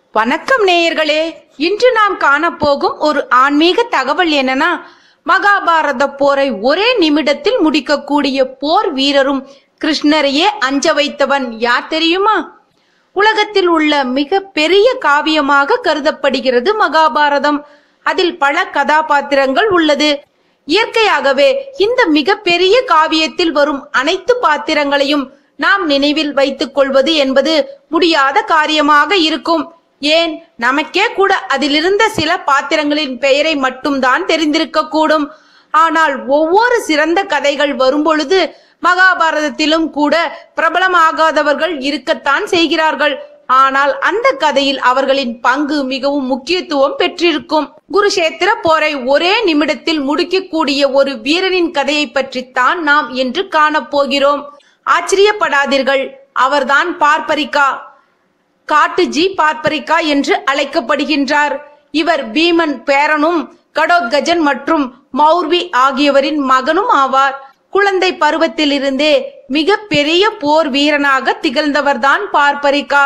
வணக்கம் நேயர்களே இன்று நாம் காணப்போகும் ஒரு ஆன்மீக தகவல் என்னன்னா மகாபாரத போரை ஒரே நிமிடத்தில் முடிக்கக்கூடிய போர் வீரரும் கிருஷ்ணரையே அஞ்ச வைத்தவன் யார் தெரியுமா உலகத்தில் உள்ள மிக பெரிய காவியமாக கருதப்படுகிறது மகாபாரதம் அதில் பல கதாபாத்திரங்கள் உள்ளது இயற்கையாகவே இந்த மிகப்பெரிய காவியத்தில் வரும் அனைத்து பாத்திரங்களையும் நாம் நினைவில் வைத்துக் கொள்வது என்பது முடியாத காரியமாக இருக்கும் ஏன் நமக்கே கூட அதிலிருந்த சில பாத்திரங்களின் பெயரை மட்டும்தான் தெரிந்திருக்க கூடும் ஆனால் ஒவ்வொரு சிறந்த கதைகள் வரும்பொழுது மகாபாரதத்திலும் கூட பிரபலமாகாதவர்கள் இருக்கத்தான் செய்கிறார்கள் ஆனால் அந்த கதையில் அவர்களின் பங்கு மிகவும் முக்கியத்துவம் பெற்றிருக்கும் குருஷேத்திர போரை ஒரே நிமிடத்தில் முடிக்கக்கூடிய ஒரு வீரனின் கதையை பற்றித்தான் நாம் இன்று காணப்போகிறோம் ஆச்சரியப்படாதீர்கள் அவர்தான் பார்ப்பரிக்கா காட்டுஜி பார்ப்பரிக்கா என்று அழைக்கப்படுகின்றார் இவர் பீமன் பேரனும் கடோத்கஜன் மற்றும் மௌர்வி ஆகியவரின் மகனும் ஆவார் குழந்தை பருவத்திலிருந்தே மிக பெரிய போர் வீரனாக திகழ்ந்தவர்தான் பார்ப்பரிக்கா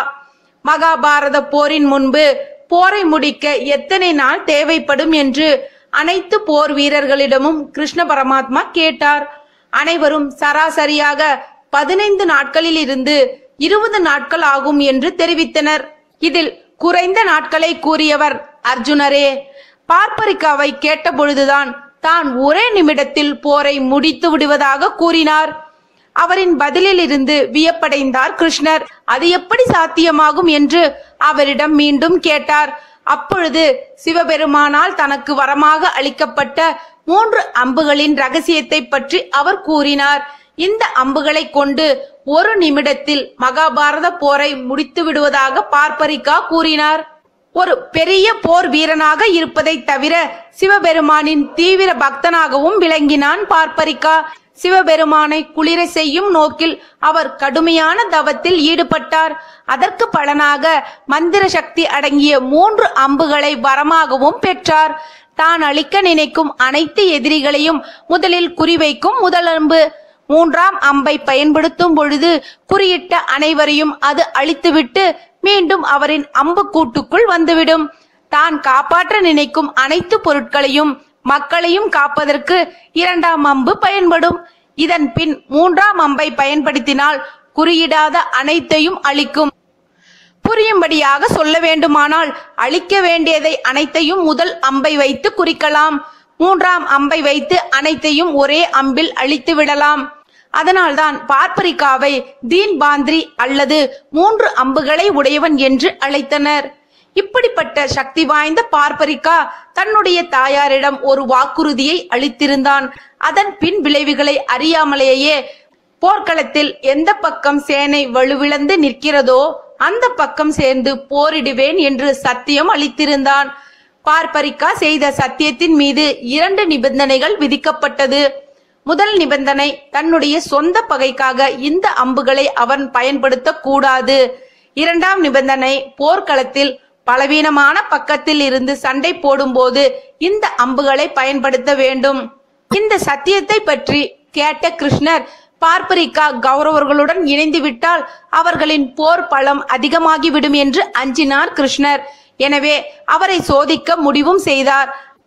மகாபாரத போரின் முன்பு போரை முடிக்க எத்தனை நாள் தேவைப்படும் என்று அனைத்து போர் வீரர்களிடமும் கிருஷ்ண பரமாத்மா கேட்டார் அனைவரும் சராசரியாக பதினைந்து நாட்களில் இருந்து இருபது நாட்கள் ஆகும் என்று தெரிவித்தனர் இதில் குறைந்த நாட்களை கூறியவர் அர்ஜுனரே பார்ப்பரிக்காவை கேட்டபொழுதுதான் தான் ஒரே நிமிடத்தில் போரை முடித்து விடுவதாக கூறினார் அவரின் பதிலில் இருந்து வியப்படைந்தார் கிருஷ்ணர் அது எப்படி சாத்தியமாகும் என்று அவரிடம் மீண்டும் கேட்டார் அப்பொழுது சிவபெருமானால் தனக்கு வரமாக அளிக்கப்பட்ட மூன்று அம்புகளின் ரகசியத்தை பற்றி அவர் கூறினார் இந்த அம்புகளை கொண்டு ஒரு நிமிடத்தில் மகாபாரத போரை முடித்து விடுவதாக பார்ப்பரிக்கா கூறினார் ஒரு பெரிய போர் வீரனாக இருப்பதை தவிர சிவபெருமானின் தீவிர பக்தனாகவும் விளங்கினான் பார்ப்பரிக்கா சிவபெருமானை குளிர செய்யும் நோக்கில் அவர் கடுமையான தவத்தில் ஈடுபட்டார் அதற்கு பலனாக மந்திர சக்தி அடங்கிய மூன்று அம்புகளை வரமாகவும் பெற்றார் தான் அழிக்க நினைக்கும் அனைத்து எதிரிகளையும் முதலில் குறிவைக்கும் முதல் அம்பு மூன்றாம் அம்பை பயன்படுத்தும் பொழுது குறியிட்ட அனைவரையும் அது அழித்துவிட்டு மீண்டும் அவரின் அம்பு கூட்டுக்குள் வந்துவிடும் தான் காப்பாற்ற நினைக்கும் அனைத்து பொருட்களையும் மக்களையும் காப்பதற்கு இரண்டாம் அம்பு பயன்படும் இதன் பின் மூன்றாம் அம்பை பயன்படுத்தினால் குறியிடாத அனைத்தையும் அழிக்கும் புரியும்படியாக சொல்ல வேண்டுமானால் அழிக்க வேண்டியதை அனைத்தையும் முதல் அம்பை வைத்து குறிக்கலாம் மூன்றாம் அம்பை வைத்து அனைத்தையும் ஒரே அம்பில் அழித்து விடலாம் அதனால்தான் பார்ப்பரிக்காவை தீன் பாந்திரி அல்லது மூன்று அம்புகளை உடையவன் என்று அழைத்தனர் இப்படிப்பட்ட சக்தி வாய்ந்த பார்ப்பரிக்கா தன்னுடைய தாயாரிடம் ஒரு வாக்குறுதியை அளித்திருந்தான் அதன் பின் விளைவுகளை அறியாமலேயே போர்க்களத்தில் எந்த பக்கம் சேனை வலுவிழந்து நிற்கிறதோ அந்த பக்கம் சேர்ந்து போரிடுவேன் என்று சத்தியம் அளித்திருந்தான் பார்ப்பரிக்கா செய்த சத்தியத்தின் மீது இரண்டு நிபந்தனைகள் விதிக்கப்பட்டது முதல் நிபந்தனை தன்னுடைய சொந்த பகைக்காக இந்த அம்புகளை அவன் பயன்படுத்த கூடாது இரண்டாம் நிபந்தனை போர்க்களத்தில் பலவீனமான பக்கத்தில் இருந்து சண்டை போடும்போது இந்த அம்புகளை பயன்படுத்த வேண்டும் இந்த சத்தியத்தை பற்றி கேட்ட கிருஷ்ணர் பார்ப்பரிக்கா கௌரவர்களுடன் இணைந்து விட்டால் அவர்களின் போர் பலம் அதிகமாகிவிடும் என்று அஞ்சினார் கிருஷ்ணர் எனவே அவரை சோதிக்க முடிவும் செய்தார்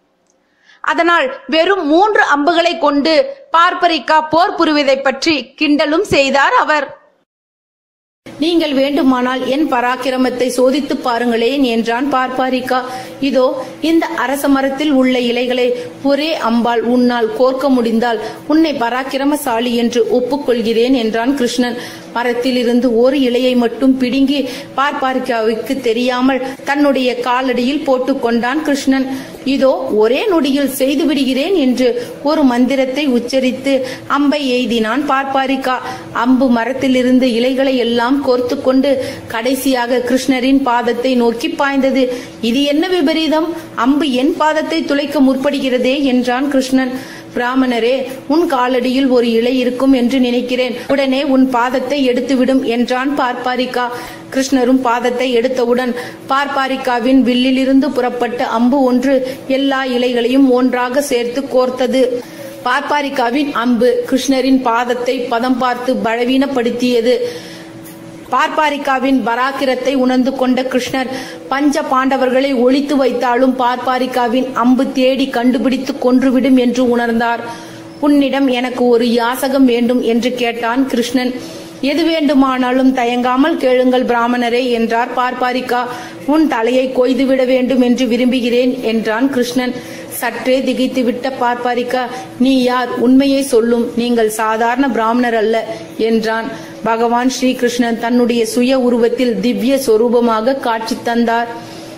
அதனால் வெறும் மூன்று அம்புகளை கொண்டு பார்ப்பரிக்கா போர் புரிவதை பற்றி கிண்டலும் செய்தார் அவர் நீங்கள் வேண்டுமானால் என் பராக்கிரமத்தை சோதித்து பாருங்களேன் என்றான் பார்ப்பாரிக்கா இதோ இந்த அரச மரத்தில் உள்ள இலைகளை ஒரே அம்பால் உன்னால் கோர்க்க முடிந்தால் உன்னை பராக்கிரமசாலி என்று ஒப்புக்கொள்கிறேன் என்றான் கிருஷ்ணன் மரத்தில் இருந்து ஒரு இலையை மட்டும் பிடுங்கி பார்ப்பாரிக்காவுக்கு தெரியாமல் தன்னுடைய காலடியில் போட்டுக் கொண்டான் கிருஷ்ணன் இதோ ஒரே நொடியில் செய்து விடுகிறேன் என்று ஒரு மந்திரத்தை உச்சரித்து அம்பை எய்தினான் பார்ப்பாரிக்கா அம்பு மரத்திலிருந்து இலைகளை எல்லாம் கோர்த்து கொண்டு கடைசியாக கிருஷ்ணரின் பாதத்தை நோக்கி பாய்ந்தது இது என்ன விபரீதம் அம்பு என் பாதத்தை துளைக்க முற்படுகிறதே என்றான் கிருஷ்ணன் பிராமணரே உன் காலடியில் ஒரு இலை இருக்கும் என்று நினைக்கிறேன் உடனே உன் பாதத்தை எடுத்துவிடும் என்றான் பார்ப்பாரிக்கா கிருஷ்ணரும் பாதத்தை எடுத்தவுடன் பார்ப்பாரிக்காவின் வில்லிலிருந்து புறப்பட்ட அம்பு ஒன்று எல்லா இலைகளையும் ஒன்றாக சேர்த்து கோர்த்தது பார்ப்பாரிக்காவின் அம்பு கிருஷ்ணரின் பாதத்தை பதம் பார்த்து பலவீனப்படுத்தியது பார்ப்பாரிக்காவின் பராக்கிரத்தை உணர்ந்து கொண்ட கிருஷ்ணர் பஞ்ச பாண்டவர்களை ஒழித்து வைத்தாலும் பார்ப்பாரிக்காவின் அம்பு தேடி கண்டுபிடித்து கொன்றுவிடும் என்று உணர்ந்தார் உன்னிடம் எனக்கு ஒரு யாசகம் வேண்டும் என்று கேட்டான் கிருஷ்ணன் எது வேண்டுமானாலும் தயங்காமல் கேளுங்கள் பிராமணரே என்றார் பார்ப்பாரிக்கா உன் தலையை கொய்துவிட வேண்டும் என்று விரும்புகிறேன் என்றான் கிருஷ்ணன் சற்றே திகைத்துவிட்ட பார்ப்பாரிக்கா நீ யார் உண்மையை சொல்லும் நீங்கள் சாதாரண பிராமணர் அல்ல என்றான் பகவான் ஸ்ரீகிருஷ்ணன் தன்னுடைய சுய உருவத்தில் திவ்ய சொரூபமாக காட்சி தந்தார்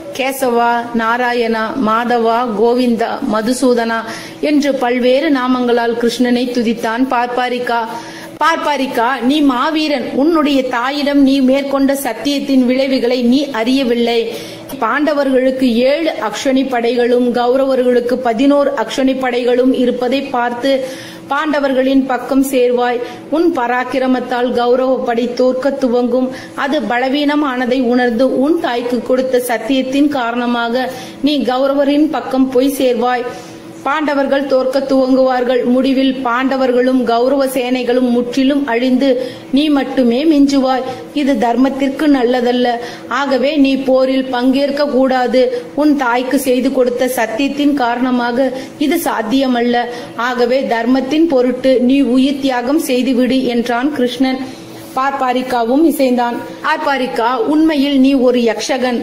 கேசவா நாராயணா மாதவா கோவிந்தா மதுசூதனா என்று பல்வேறு நாமங்களால் கிருஷ்ணனை துதித்தான் பார்ப்பாரிக்கா பார்ப்பாரிக்கா நீ மாவீரன் உன்னுடைய தாயிடம் நீ மேற்கொண்ட சத்தியத்தின் விளைவுகளை நீ அறியவில்லை பாண்டவர்களுக்கு ஏழு அக்ஷணி படைகளும் கௌரவர்களுக்கு பதினோரு அக்ஷணி படைகளும் இருப்பதை பார்த்து பாண்டவர்களின் பக்கம் சேர்வாய் உன் பராக்கிரமத்தால் கௌரவப்படை தோற்க துவங்கும் அது பலவீனமானதை உணர்ந்து உன் தாய்க்கு கொடுத்த சத்தியத்தின் காரணமாக நீ கௌரவரின் பக்கம் போய் சேர்வாய் பாண்டவர்கள் தோற்க துவங்குவார்கள் முடிவில் பாண்டவர்களும் கௌரவ சேனைகளும் முற்றிலும் அழிந்து நீ மட்டுமே மிஞ்சுவாய் இது தர்மத்திற்கு நல்லதல்ல ஆகவே நீ போரில் பங்கேற்க கூடாது உன் தாய்க்கு செய்து கொடுத்த சத்தியத்தின் காரணமாக இது சாத்தியமல்ல ஆகவே தர்மத்தின் பொருட்டு நீ உயிர் தியாகம் செய்துவிடு என்றான் கிருஷ்ணன் பார்ப்பாரிக்காவும் இசைந்தான் பார்ப்பாரிக்கா உண்மையில் நீ ஒரு யக்ஷகன்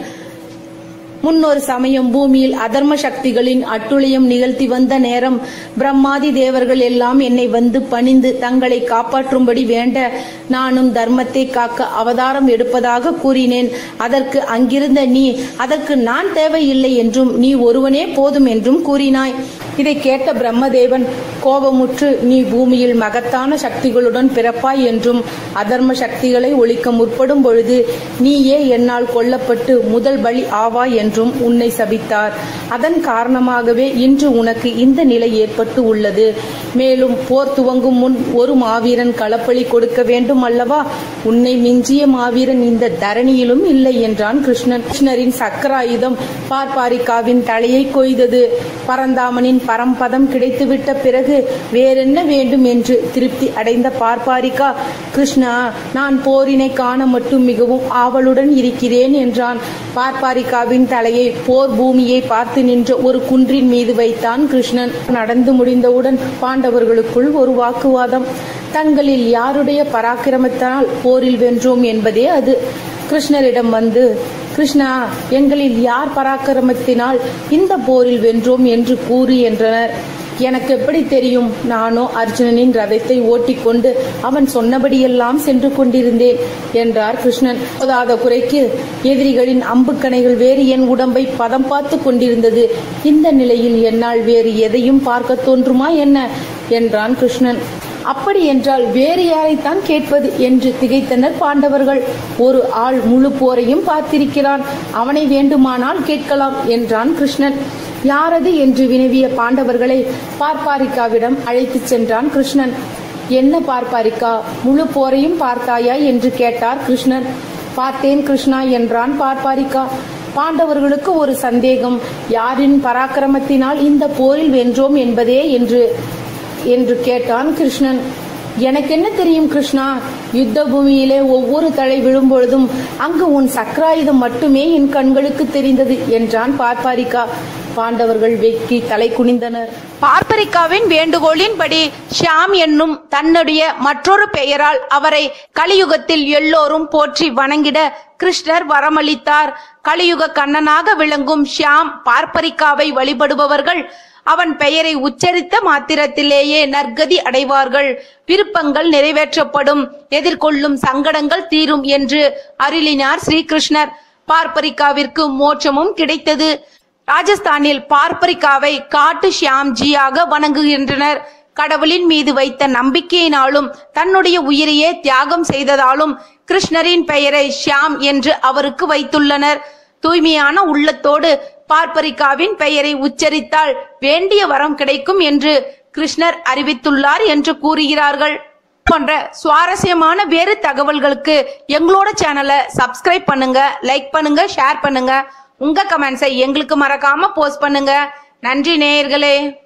முன்னொரு சமயம் பூமியில் அதர்ம சக்திகளின் அட்டுழியம் நிகழ்த்தி வந்த நேரம் பிரம்மாதி தேவர்கள் எல்லாம் என்னை வந்து பணிந்து தங்களை காப்பாற்றும்படி வேண்ட நானும் தர்மத்தை காக்க அவதாரம் எடுப்பதாக கூறினேன் அதற்கு அங்கிருந்த நீ அதற்கு நான் தேவையில்லை என்றும் நீ ஒருவனே போதும் என்றும் கூறினாய் இதை கேட்ட பிரம்மதேவன் கோபமுற்று நீ பூமியில் மகத்தான சக்திகளுடன் பிறப்பாய் என்றும் அதர்ம சக்திகளை ஒழிக்க முற்படும் பொழுது நீயே என்னால் கொல்லப்பட்டு முதல் பலி ஆவாய் என்றும் உன்னை சபித்தார் அதன் காரணமாகவே இன்று உனக்கு இந்த நிலை ஏற்பட்டு உள்ளது மேலும் போர் துவங்கும் முன் ஒரு மாவீரன் களப்பலி கொடுக்க வேண்டும் அல்லவா உன்னை மிஞ்சிய மாவீரன் இந்த தரணியிலும் இல்லை என்றான் கிருஷ்ணன் கிருஷ்ணரின் சக்கராயுதம் பார்ப்பாரிக்காவின் தலையை கொய்தது பரந்தாமனின் பரம்பதம் கிடைத்துவிட்ட பிறகு வேறென்ன வேண்டும் என்று திருப்தி அடைந்த பார்ப்பாரிக்கா கிருஷ்ணா நான் போரினை காண மட்டும் மிகவும் ஆவலுடன் இருக்கிறேன் என்றான் பார்ப்பாரிக்காவின் தலையை போர் பூமியை பார்த்து நின்ற ஒரு குன்றின் மீது வைத்தான் கிருஷ்ணன் நடந்து முடிந்தவுடன் பாண்டவர்களுக்குள் ஒரு வாக்குவாதம் தங்களில் யாருடைய பராக்கிரமத்தினால் போரில் வென்றோம் என்பதே அது கிருஷ்ணரிடம் வந்து கிருஷ்ணா எங்களில் யார் பராக்கிரமத்தினால் இந்த போரில் வென்றோம் என்று கூறு என்றனர் எனக்கு எப்படி தெரியும் நானோ அர்ஜுனனின் ரதத்தை ஓட்டிக்கொண்டு அவன் சொன்னபடியெல்லாம் சென்று கொண்டிருந்தேன் என்றார் கிருஷ்ணன் போதாத குறைக்கு எதிரிகளின் அம்புக்கணைகள் வேறு என் உடம்பை பதம் பார்த்து கொண்டிருந்தது இந்த நிலையில் என்னால் வேறு எதையும் பார்க்க தோன்றுமா என்ன என்றான் கிருஷ்ணன் அப்படி என்றால் வேறு யாரைத்தான் கேட்பது என்று திகைத்தனர் பாண்டவர்கள் ஒரு ஆள் முழு போரையும் பார்த்திருக்கிறான் அவனை வேண்டுமானால் கேட்கலாம் என்றான் கிருஷ்ணன் யாரது என்று வினவிய பாண்டவர்களை பார்ப்பாரிக்காவிடம் அழைத்துச் சென்றான் கிருஷ்ணன் என்ன பார்ப்பாரிக்கா முழு போரையும் பார்த்தாயா என்று கேட்டார் கிருஷ்ணன் பார்த்தேன் கிருஷ்ணா என்றான் பார்ப்பாரிக்கா பாண்டவர்களுக்கு ஒரு சந்தேகம் யாரின் பராக்கிரமத்தினால் இந்த போரில் வென்றோம் என்பதே என்று என்று கேட்டான் கிருஷ்ணன் எனக்கு என்ன தெரியும் கிருஷ்ணா யுத்த பூமியிலே ஒவ்வொரு தலை விழும்பொழுதும் அங்கு உன் சக்கராயுதம் மட்டுமே என் கண்களுக்கு தெரிந்தது என்றான் பார்ப்பாரிக்கா பாண்டவர்கள் வெக்கி தலை குனிந்தனர் பார்ப்பரிக்காவின் வேண்டுகோளின்படி ஷியாம் என்னும் தன்னுடைய மற்றொரு பெயரால் அவரை கலியுகத்தில் எல்லோரும் போற்றி வணங்கிட கிருஷ்ணர் வரமளித்தார் கலியுக கண்ணனாக விளங்கும் ஷியாம் பார்ப்பரிக்காவை வழிபடுபவர்கள் அவன் பெயரை உச்சரித்த மாத்திரத்திலேயே நற்கதி அடைவார்கள் விருப்பங்கள் நிறைவேற்றப்படும் எதிர்கொள்ளும் சங்கடங்கள் தீரும் என்று அருளினார் ஸ்ரீகிருஷ்ணர் பார்ப்பரிக்காவிற்கு மோட்சமும் கிடைத்தது ராஜஸ்தானில் பார்ப்பரிக்காவை காட்டு ஷியாம்ஜியாக வணங்குகின்றனர் கடவுளின் மீது வைத்த நம்பிக்கையினாலும் தன்னுடைய உயிரையே தியாகம் செய்ததாலும் கிருஷ்ணரின் பெயரை ஷியாம் என்று அவருக்கு வைத்துள்ளனர் தூய்மையான உள்ளத்தோடு பார்ப்பரிக்காவின் பெயரை உச்சரித்தால் வேண்டிய வரம் கிடைக்கும் என்று கிருஷ்ணர் அறிவித்துள்ளார் என்று கூறுகிறார்கள் போன்ற சுவாரஸ்யமான வேறு தகவல்களுக்கு எங்களோட சேனலை சப்ஸ்கிரைப் பண்ணுங்க லைக் பண்ணுங்க ஷேர் பண்ணுங்க உங்க கமெண்ட்ஸை எங்களுக்கு மறக்காம போஸ்ட் பண்ணுங்க நன்றி நேயர்களே